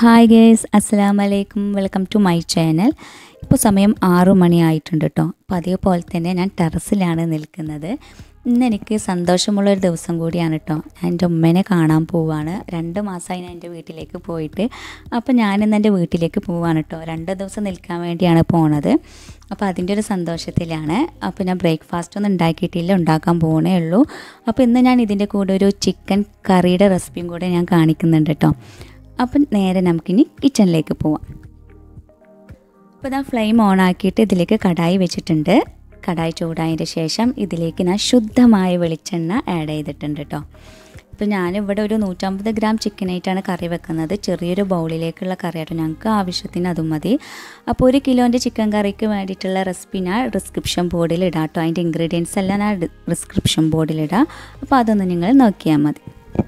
hi guys അസ്സാം വലൈക്കും welcome to my channel ഇപ്പോൾ സമയം ആറു മണിയായിട്ടുണ്ട് കേട്ടോ അപ്പോൾ അതേപോലെ തന്നെ ഞാൻ ടെറസിലാണ് നിൽക്കുന്നത് ഇന്ന് എനിക്ക് സന്തോഷമുള്ളൊരു ദിവസം കൂടിയാണ് കേട്ടോ ഞാൻ എൻ്റെ ഉമ്മേനെ കാണാൻ പോവാണ് രണ്ട് മാസമായി ഞാൻ എൻ്റെ വീട്ടിലേക്ക് പോയിട്ട് അപ്പോൾ ഞാനിന്ന് എൻ്റെ വീട്ടിലേക്ക് പോവാണ് കേട്ടോ രണ്ട് ദിവസം നിൽക്കാൻ വേണ്ടിയാണ് പോണത് അപ്പോൾ അതിൻ്റെ ഒരു സന്തോഷത്തിലാണ് അപ്പോൾ ഞാൻ ബ്രേക്ക്ഫാസ്റ്റ് ഒന്നും ഉണ്ടാക്കിയിട്ടില്ല ഉണ്ടാക്കാൻ പോകണേ ഉള്ളൂ അപ്പോൾ ഇന്ന് ഞാൻ ഇതിൻ്റെ കൂടെ ഒരു ചിക്കൻ കറിയുടെ റെസിപ്പിയും കൂടെ ഞാൻ കാണിക്കുന്നുണ്ട് കേട്ടോ അപ്പം നേരെ നമുക്കിനി കിച്ചണിലേക്ക് പോവാം അപ്പോൾ ഞാൻ ഫ്ലെയിം ഓൺ ആക്കിയിട്ട് ഇതിലേക്ക് കടായി വെച്ചിട്ടുണ്ട് കടായി ചൂടായതിൻ്റെ ശേഷം ഇതിലേക്ക് ഞാൻ ശുദ്ധമായ വെളിച്ചെണ്ണ ആഡ് ചെയ്തിട്ടുണ്ട് കേട്ടോ ഇപ്പോൾ ഞാനിവിടെ ഒരു നൂറ്റമ്പത് ഗ്രാം ചിക്കനായിട്ടാണ് കറി വെക്കുന്നത് ചെറിയൊരു ബൗളിലേക്കുള്ള കറിയാട്ടോ ഞങ്ങൾക്ക് ആവശ്യത്തിന് അതും മതി അപ്പോൾ ഒരു കിലോൻ്റെ ചിക്കൻ കറിക്ക് വേണ്ടിയിട്ടുള്ള റെസിപ്പി ഞാൻ ഡിസ്ക്രിപ്ഷൻ ബോർഡിൽ ഇടാം കേട്ടോ അതിൻ്റെ ഇൻഗ്രീഡിയൻസ് എല്ലാം ഞാൻ ഡിസ്ക്രിപ്ഷൻ ബോർഡിൽ ഇടാം അപ്പോൾ അതൊന്ന് നിങ്ങൾ നോക്കിയാൽ മതി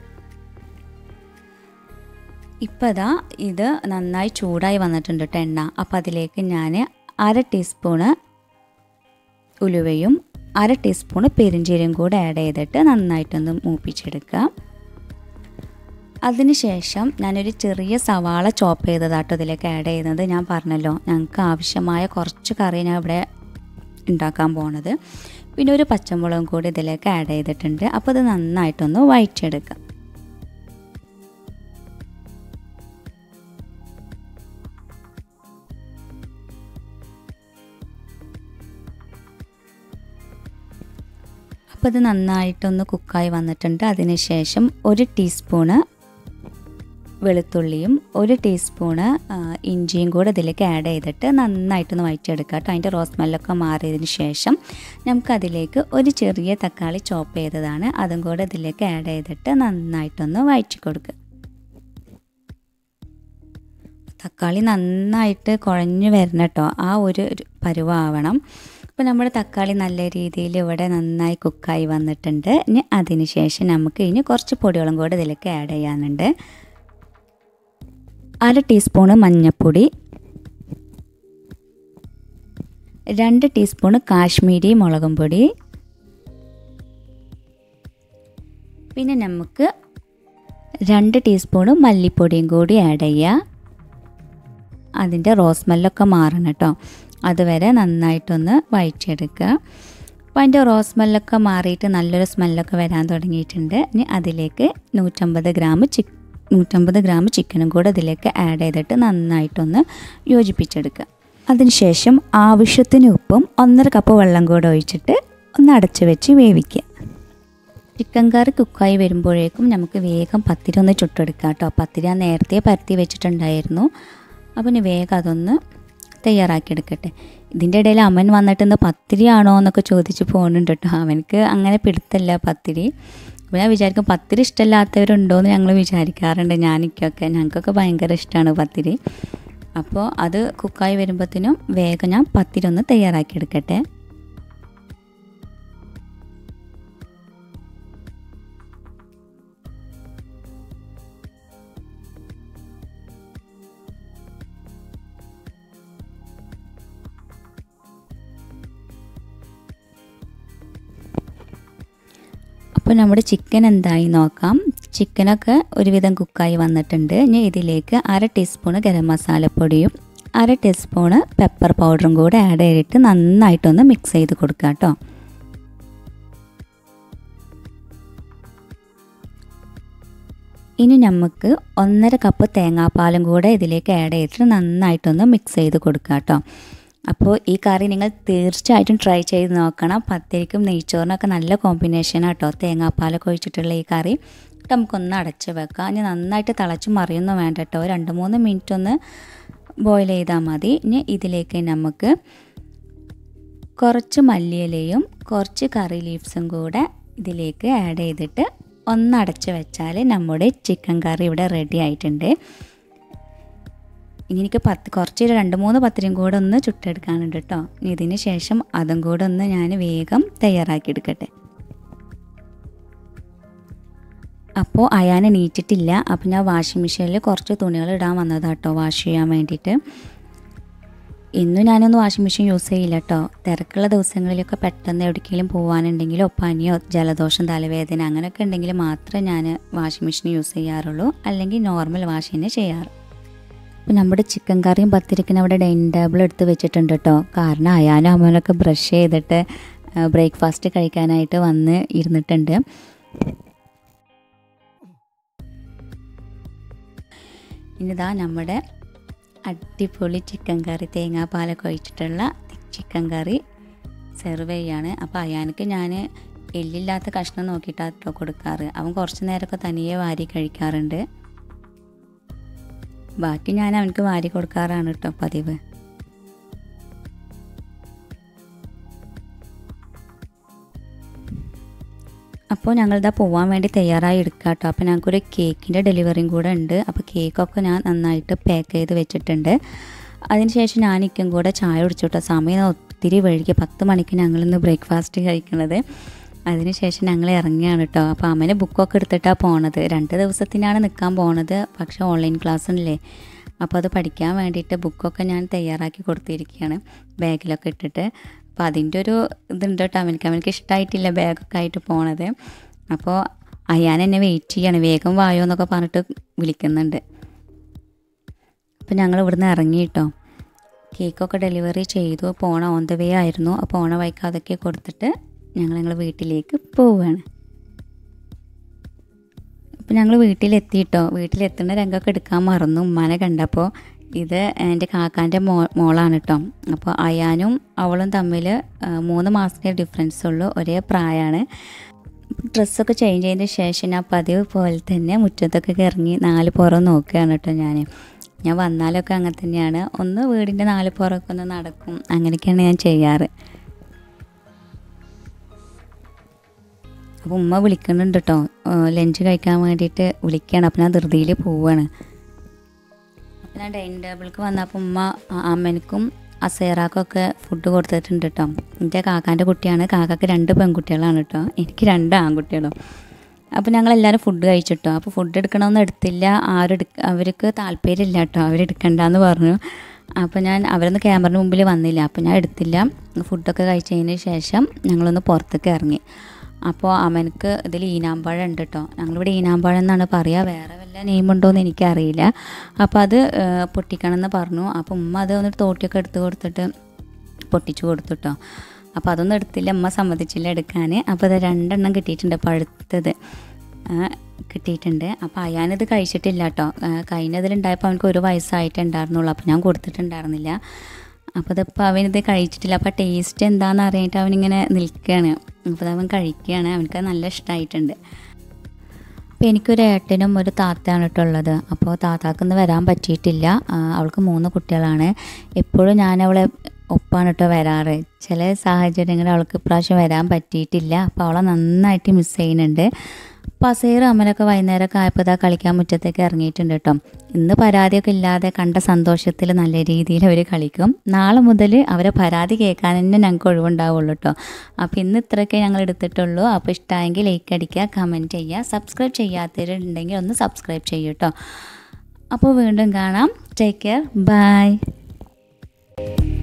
ഇപ്പോൾ ഇതാ ഇത് നന്നായി ചൂടായി വന്നിട്ടുണ്ട് കേട്ടോ എണ്ണ അപ്പോൾ അതിലേക്ക് ഞാൻ അര ടീസ്പൂണ് ഉലുവയും അര ടീസ്പൂണ് പെരിഞ്ചീരകം കൂടെ ആഡ് ചെയ്തിട്ട് നന്നായിട്ടൊന്ന് മൂപ്പിച്ചെടുക്കുക അതിനുശേഷം ഞാനൊരു ചെറിയ സവാള ചോപ്പ് ചെയ്തതാട്ടോ ഇതിലേക്ക് ആഡ് ചെയ്യുന്നത് ഞാൻ പറഞ്ഞല്ലോ ഞങ്ങൾക്ക് ആവശ്യമായ കുറച്ച് കറി ഞാൻ ഇവിടെ ഉണ്ടാക്കാൻ പോണത് പിന്നെ ഒരു പച്ചമുളകും കൂടി ഇതിലേക്ക് ആഡ് ചെയ്തിട്ടുണ്ട് അപ്പോൾ ഇത് നന്നായിട്ടൊന്ന് വഴിച്ചെടുക്കുക അപ്പോൾ ഇത് നന്നായിട്ടൊന്ന് കുക്കായി വന്നിട്ടുണ്ട് അതിനുശേഷം ഒരു ടീസ്പൂണ് വെളുത്തുള്ളിയും ഒരു ടീസ്പൂണ് ഇഞ്ചിയും കൂടെ ഇതിലേക്ക് ആഡ് ചെയ്തിട്ട് നന്നായിട്ടൊന്ന് വഴറ്റിയെടുക്കുക കേട്ടോ അതിൻ്റെ റോസ് സ്മെല്ലൊക്കെ മാറിയതിന് ശേഷം നമുക്കതിലേക്ക് ഒരു ചെറിയ തക്കാളി ചോപ്പ് ചെയ്തതാണ് അതും കൂടെ ഇതിലേക്ക് ആഡ് ചെയ്തിട്ട് നന്നായിട്ടൊന്ന് വഴറ്റി കൊടുക്കുക തക്കാളി നന്നായിട്ട് കുഴഞ്ഞു വരണം കേട്ടോ ആ ഒരു പരുവാവണം അപ്പോൾ നമ്മുടെ തക്കാളി നല്ല രീതിയിൽ ഇവിടെ നന്നായി കുക്കായി വന്നിട്ടുണ്ട് ഇനി അതിന് ശേഷം നമുക്ക് ഇനി കുറച്ച് പൊടികളും കൂടെ ഇതിലേക്ക് ആഡ് ചെയ്യാനുണ്ട് അര ടീസ്പൂണ് മഞ്ഞൾപ്പൊടി രണ്ട് ടീസ്പൂണ് കാശ്മീരി മുളകും പൊടി പിന്നെ നമുക്ക് രണ്ട് ടീസ്പൂണ് മല്ലിപ്പൊടിയും കൂടി ആഡ് ചെയ്യുക അതിൻ്റെ റോസ് സ്മെല്ലൊക്കെ മാറണം കേട്ടോ അതുവരെ നന്നായിട്ടൊന്ന് വഴിച്ചെടുക്കുക അപ്പോൾ അതിൻ്റെ റോസ് സ്മെല്ലൊക്കെ മാറിയിട്ട് നല്ലൊരു സ്മെല്ലൊക്കെ വരാൻ തുടങ്ങിയിട്ടുണ്ട് ഇനി അതിലേക്ക് നൂറ്റമ്പത് ഗ്രാം ചിക്ക് നൂറ്റമ്പത് ഗ്രാം ചിക്കനും കൂടെ ഇതിലേക്ക് ആഡ് ചെയ്തിട്ട് നന്നായിട്ടൊന്ന് യോജിപ്പിച്ചെടുക്കുക അതിനുശേഷം ആവശ്യത്തിന് ഉപ്പും ഒന്നര കപ്പ് വെള്ളം കൂടെ ഒഴിച്ചിട്ട് ഒന്ന് അടച്ചു വെച്ച് വേവിക്കുക ചിക്കൻ കറി കുക്കായി വരുമ്പോഴേക്കും നമുക്ക് വേഗം പത്തിരി ഒന്ന് ചുട്ടെടുക്കാം കേട്ടോ പത്തിരി ഞാൻ നേരത്തെ പരത്തി വെച്ചിട്ടുണ്ടായിരുന്നു അപ്പോൾ ഇനി വേഗം അതൊന്ന് തയ്യാറാക്കിയെടുക്കട്ടെ ഇതിൻ്റെ ഇടയിൽ അമ്മൻ വന്നിട്ട് ഇന്ന് പത്തിരി ആണോ എന്നൊക്കെ ചോദിച്ച് പോകുന്നുണ്ട് കേട്ടോ അവനക്ക് അങ്ങനെ പിടുത്തല്ല പത്തിരി അപ്പോൾ ഞാൻ വിചാരിക്കും പത്തിരി ഇഷ്ടമല്ലാത്തവരുണ്ടോ എന്ന് ഞങ്ങൾ വിചാരിക്കാറുണ്ട് ഞാനിക്കൊക്കെ ഞങ്ങൾക്കൊക്കെ ഭയങ്കര ഇഷ്ടമാണ് പത്തിരി അപ്പോൾ അത് കുക്കായി വരുമ്പോഴത്തേനും വേഗം ഞാൻ പത്തിരി ഒന്ന് തയ്യാറാക്കിയെടുക്കട്ടെ അപ്പോൾ നമ്മുടെ ചിക്കൻ എന്തായി നോക്കാം ചിക്കനൊക്കെ ഒരുവിധം കുക്കായി വന്നിട്ടുണ്ട് ഇനി ഇതിലേക്ക് അര ടീസ്പൂണ് ഗരം മസാലപ്പൊടിയും അര ടീസ്പൂണ് പെപ്പർ പൗഡറും കൂടെ ആഡ് ചെയ്തിട്ട് നന്നായിട്ടൊന്ന് മിക്സ് ചെയ്ത് കൊടുക്കുക കേട്ടോ ഇനി നമുക്ക് ഒന്നര കപ്പ് തേങ്ങാപ്പാലും കൂടെ ഇതിലേക്ക് ആഡ് ചെയ്തിട്ട് നന്നായിട്ടൊന്ന് മിക്സ് ചെയ്ത് കൊടുക്കുക കേട്ടോ അപ്പോൾ ഈ കറി നിങ്ങൾ തീർച്ചയായിട്ടും ട്രൈ ചെയ്ത് നോക്കണം പത്തിരിക്കും നെയ്ച്ചോറിനൊക്കെ നല്ല കോമ്പിനേഷനാണ് കേട്ടോ തേങ്ങാപ്പാലൊക്കെ ഒഴിച്ചിട്ടുള്ള ഈ കറി നമുക്കൊന്ന് അടച്ച് വെക്കാം ഇനി നന്നായിട്ട് തിളച്ച് മറിയൊന്നും വേണ്ട കേട്ടോ രണ്ട് മൂന്ന് മിനിറ്റ് ഒന്ന് ബോയിൽ ചെയ്താൽ മതി ഇനി ഇതിലേക്ക് നമുക്ക് കുറച്ച് മല്ലിയിലയും കുറച്ച് കറി ലീവ്സും കൂടെ ഇതിലേക്ക് ആഡ് ചെയ്തിട്ട് ഒന്ന് അടച്ച് വെച്ചാൽ നമ്മുടെ ചിക്കൻ കറി ഇവിടെ റെഡി ആയിട്ടുണ്ട് ഇനി എനിക്ക് പത്ത് കുറച്ച് രണ്ട് മൂന്ന് പത്തിരിയും കൂടെ ഒന്ന് ചുട്ടെടുക്കാനുണ്ട് കേട്ടോ ഇതിന് ശേഷം അതും കൂടെ ഒന്ന് ഞാൻ വേഗം തയ്യാറാക്കി എടുക്കട്ടെ അപ്പോൾ അയാൻ എണീറ്റിട്ടില്ല അപ്പോൾ ഞാൻ വാഷിംഗ് മെഷീനിൽ കുറച്ച് തുണികൾ ഇടാൻ വന്നതാണ് കേട്ടോ വാഷ് ചെയ്യാൻ വേണ്ടിയിട്ട് ഇന്നും ഞാനൊന്നും വാഷിംഗ് മെഷീൻ യൂസ് ചെയ്യില്ല കേട്ടോ തിരക്കുള്ള ദിവസങ്ങളിലൊക്കെ പെട്ടെന്ന് എവിടേക്കെങ്കിലും പോകാനുണ്ടെങ്കിലോ പനിയോ ജലദോഷം തലവേദന അങ്ങനെയൊക്കെ ഉണ്ടെങ്കിൽ മാത്രമേ ഞാൻ വാഷിംഗ് മെഷീൻ യൂസ് ചെയ്യാറുള്ളൂ അല്ലെങ്കിൽ നോർമൽ വാഷ് തന്നെ ചെയ്യാറ് അപ്പം നമ്മുടെ ചിക്കൻ കറിയും പത്തിരിക്കിനും അവിടെ ഡൈനിങ് ടേബിൾ എടുത്ത് വെച്ചിട്ടുണ്ട് കേട്ടോ കാരണം അയാനും അമ്മനൊക്കെ ബ്രഷ് ചെയ്തിട്ട് ബ്രേക്ക്ഫാസ്റ്റ് കഴിക്കാനായിട്ട് വന്ന് ഇരുന്നിട്ടുണ്ട് ഇനിതാ നമ്മുടെ അടിപൊളി ചിക്കൻ കറി തേങ്ങാപ്പാലൊക്കെ ഒഴിച്ചിട്ടുള്ള ചിക്കൻ കറി സെർവ് ചെയ്യാണ് അപ്പോൾ അയാനക്ക് ഞാൻ എല്ലില്ലാത്ത കഷ്ണം നോക്കിയിട്ടാണ് കേട്ടോ കൊടുക്കാറ് അവൻ കുറച്ച് നേരമൊക്കെ തനിയെ വാരി കഴിക്കാറുണ്ട് ബാക്കി ഞാൻ അവനക്ക് വാരി കൊടുക്കാറാണ് കേട്ടോ പതിവ് അപ്പോൾ ഞങ്ങളിതാ പോവാൻ വേണ്ടി തയ്യാറായി എടുക്കുക കേട്ടോ അപ്പോൾ ഞങ്ങൾക്കൊരു കേക്കിൻ്റെ ഡെലിവറിയും കൂടെ ഉണ്ട് അപ്പോൾ കേക്കൊക്കെ ഞാൻ നന്നായിട്ട് പാക്ക് ചെയ്ത് വെച്ചിട്ടുണ്ട് അതിനുശേഷം ഞാൻ ഇക്കും കൂടെ ചായ കുടിച്ചു കേട്ടോ സമയം ഒത്തിരി വൈകി പത്ത് മണിക്ക് ഞങ്ങളിന്ന് ബ്രേക്ക്ഫാസ്റ്റ് കഴിക്കുന്നത് അതിനുശേഷം ഞങ്ങൾ ഇറങ്ങിയാണ് കേട്ടോ അപ്പോൾ അമ്മന് ബുക്കൊക്കെ എടുത്തിട്ടാണ് പോണത് രണ്ട് ദിവസത്തിനാണ് നിൽക്കാൻ പോണത് പക്ഷേ ഓൺലൈൻ ക്ലാസ് ഉണ്ടല്ലേ അപ്പോൾ അത് പഠിക്കാൻ വേണ്ടിയിട്ട് ബുക്കൊക്കെ ഞാൻ തയ്യാറാക്കി കൊടുത്തിരിക്കുകയാണ് ബാഗിലൊക്കെ ഇട്ടിട്ട് അപ്പോൾ അതിൻ്റെ ഒരു ഇതുണ്ട് കേട്ടോ അവനക്ക് അവനക്ക് ഇഷ്ടമായിട്ടില്ല ബാഗൊക്കെ ആയിട്ട് പോണത് അപ്പോൾ അയാൻ എന്നെ വെയിറ്റ് ചെയ്യാണ് വേഗം വായോ എന്നൊക്കെ പറഞ്ഞിട്ട് വിളിക്കുന്നുണ്ട് അപ്പോൾ ഞങ്ങൾ ഇവിടുന്ന് ഇറങ്ങി കേട്ടോ കേക്കൊക്കെ ഡെലിവറി ചെയ്തു പോണ ഓൺ ദ വേ ആയിരുന്നു അപ്പോൾ പോണ വഴിക്ക് അതൊക്കെ കൊടുത്തിട്ട് ഞങ്ങൾ ഞങ്ങൾ വീട്ടിലേക്ക് പോവുകയാണ് അപ്പോൾ ഞങ്ങൾ വീട്ടിലെത്തിയിട്ടോ വീട്ടിലെത്തുന്ന രംഗമൊക്കെ എടുക്കാൻ മറന്നു ഉമ്മാനെ കണ്ടപ്പോൾ ഇത് എൻ്റെ കാക്കാൻ്റെ മോ മോളാണ് കേട്ടോ അപ്പോൾ അയാനും അവളും തമ്മിൽ മൂന്ന് മാസത്തെ ഡിഫറൻസ് ഉള്ളൂ ഒരേ പ്രായമാണ് ഡ്രസ്സൊക്കെ ചേഞ്ച് ചെയ്തതിന് ശേഷം ഞാൻ പതിവ് പോലെ തന്നെ മുറ്റത്തൊക്കെ ഇറങ്ങി നാല് പുറം നോക്കുകയാണ് കേട്ടോ ഞാൻ ഞാൻ വന്നാലൊക്കെ അങ്ങനെ തന്നെയാണ് ഒന്ന് വീടിൻ്റെ നാല് പുറമൊക്കെ ഒന്ന് നടക്കും അങ്ങനെയൊക്കെയാണ് ഞാൻ ചെയ്യാറ് അപ്പോൾ ഉമ്മ വിളിക്കുന്നുണ്ട് കേട്ടോ ലഞ്ച് കഴിക്കാൻ വേണ്ടിയിട്ട് വിളിക്കുകയാണ് അപ്പോൾ ഞാൻ ധൃതിയിൽ പോവുകയാണ് അപ്പോൾ ഞാൻ ഡൈനിങ് ടേബിൾക്ക് വന്നപ്പോൾ ഉമ്മ അമ്മനക്കും അസേറാക്കൊക്കെ ഫുഡ് കൊടുത്തിട്ടുണ്ട് കേട്ടോ എൻ്റെ കാക്കാൻ്റെ കുട്ടിയാണ് കാക്കക്ക് രണ്ട് പെൺകുട്ടികളാണ് കേട്ടോ എനിക്ക് രണ്ട് ആൺകുട്ടികളും അപ്പോൾ ഞങ്ങൾ എല്ലാവരും ഫുഡ് കഴിച്ചിട്ടോ അപ്പോൾ ഫുഡ് എടുക്കണമെന്ന് എടുത്തില്ല ആരും എടുക്ക അവർക്ക് താല്പര്യമില്ല കേട്ടോ അവരെടുക്കണ്ടെന്ന് പറഞ്ഞു അപ്പോൾ ഞാൻ അവരൊന്ന് ക്യാമറയുടെ മുമ്പിൽ വന്നില്ല അപ്പോൾ ഞാൻ എടുത്തില്ല ഫുഡൊക്കെ കഴിച്ചതിന് ശേഷം ഞങ്ങളൊന്ന് പുറത്തേക്ക് ഇറങ്ങി അപ്പോൾ അവനക്ക് ഇതിൽ ഈനാമ്പഴം ഉണ്ട് കേട്ടോ ഞങ്ങളിവിടെ ഈനാമ്പഴം എന്നാണ് പറയുക വേറെ വല്ല നെയിം ഉണ്ടോയെന്ന് എനിക്കറിയില്ല അപ്പോൾ അത് പൊട്ടിക്കണം എന്ന് പറഞ്ഞു അപ്പോൾ ഉമ്മ അത് ഒന്ന് തോട്ടിയൊക്കെ എടുത്ത് കൊടുത്തിട്ട് പൊട്ടിച്ചു കൊടുത്തു കേട്ടോ അപ്പോൾ അതൊന്നും എടുത്തില്ല അമ്മ സമ്മതിച്ചില്ല എടുക്കാൻ അപ്പോൾ അത് രണ്ടെണ്ണം കിട്ടിയിട്ടുണ്ട് പഴുത്തത് കിട്ടിയിട്ടുണ്ട് അപ്പോൾ അയാനിത് കഴിച്ചിട്ടില്ല കേട്ടോ കഴിഞ്ഞതിലുണ്ടായപ്പോൾ അവനക്ക് ഒരു വയസ്സായിട്ടുണ്ടായിരുന്നുള്ളൂ അപ്പോൾ ഞാൻ കൊടുത്തിട്ടുണ്ടായിരുന്നില്ല അപ്പോൾ ഇതിപ്പോൾ അവനിത് കഴിച്ചിട്ടില്ല അപ്പോൾ ടേസ്റ്റ് എന്താണെന്ന് അറിയാനായിട്ട് അവനിങ്ങനെ നിൽക്കുകയാണ് അപ്പോൾ അവൻ കഴിക്കുകയാണ് അവനക്ക് നല്ല ഇഷ്ടമായിട്ടുണ്ട് അപ്പോൾ എനിക്കൊരു ഏട്ടനും ഒരു താത്തയാണ് കേട്ടോ ഉള്ളത് അപ്പോൾ താത്താക്കൊന്ന് വരാൻ പറ്റിയിട്ടില്ല അവൾക്ക് മൂന്ന് കുട്ടികളാണ് എപ്പോഴും ഞാൻ അവളെ ഒപ്പാണ് കേട്ടോ വരാറ് ചില സാഹചര്യങ്ങളിൽ അവൾക്ക് ഇപ്രാവശ്യം വരാൻ പറ്റിയിട്ടില്ല അപ്പോൾ അവളെ നന്നായിട്ട് മിസ് ചെയ്യുന്നുണ്ട് പസീർ അമ്മലൊക്കെ വൈകുന്നേരമൊക്കെ ആയപ്പോൾ ഇതാ കളിക്കാൻ മുറ്റത്തേക്ക് ഇറങ്ങിയിട്ടുണ്ട് കേട്ടോ ഇന്ന് പരാതിയൊക്കെ ഇല്ലാതെ കണ്ട സന്തോഷത്തിൽ നല്ല രീതിയിൽ അവർ കളിക്കും നാളെ മുതൽ അവരെ പരാതി കേൾക്കാൻ തന്നെ ഞങ്ങൾക്ക് ഒഴിവുണ്ടാവുള്ളൂ കേട്ടോ അപ്പോൾ ഇന്ന് ഇത്രയൊക്കെ ഞങ്ങൾ എടുത്തിട്ടുള്ളൂ അപ്പോൾ ഇഷ്ടമായെങ്കിൽ ലൈക്ക് അടിക്കുക കമൻറ്റ് ചെയ്യുക സബ്സ്ക്രൈബ് ചെയ്യാത്തവരുണ്ടെങ്കിൽ ഒന്ന് സബ്സ്ക്രൈബ് ചെയ്യൂ കേട്ടോ അപ്പോൾ വീണ്ടും കാണാം ടേക്ക് കെയർ ബൈ